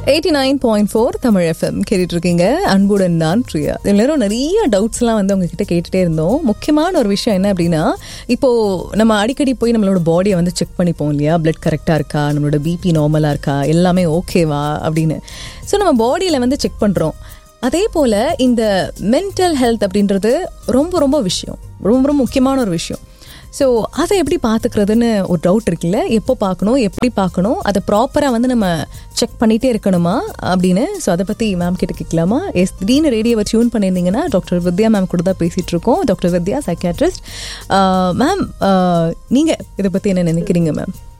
eighty nine point four Tamil F M கேட்டுட்டு இருக்கீங்க அன்புடன் நான் பிரியா எல்லாரும் நிறைய டவுட்ஸ்லாம் வந்து உங்ககிட்ட கேட்டுட்டே இருந்தோம் முக்கியமான ஒரு விஷயம் என்ன அப்படின்னா இப்போ நம்ம அடிக்கடி போய் நம்மளோட பாடியை வந்து செக் பண்ணிப்போம் இல்லையா பிளட் கரெக்டாக இருக்கா நம்மளோட பிபி நார்மலாக இருக்கா எல்லாமே ஓகேவா அப்படின்னு ஸோ நம்ம பாடியில் வந்து செக் பண்ணுறோம் அதே போல் இந்த மென்டல் ஹெல்த் அப்படின்றது ரொம்ப ரொம்ப விஷயம் ரொம்ப ரொம்ப முக்கியமான ஒரு விஷயம் ஸோ அதை எப்படி பார்த்துக்கிறதுன்னு ஒரு டவுட் இருக்குல்ல எப்போ பார்க்கணும் எப்படி பார்க்கணும் அதை ப்ராப்பராக வந்து நம்ம செக் பண்ணிகிட்டே இருக்கணுமா அப்படின்னு ஸோ அதை பற்றி மேம் கிட்ட கேட்கலாமா எஸ் திடீர்னு ரேடியோவை டியூன் பண்ணியிருந்தீங்கன்னா டாக்டர் வித்யா மேம் கூட தான் பேசிகிட்டு இருக்கோம் டாக்டர் வித்யா சைக்காட்ரிஸ்ட் மேம் நீங்கள் இதை பற்றி என்ன நினைக்கிறீங்க மேம்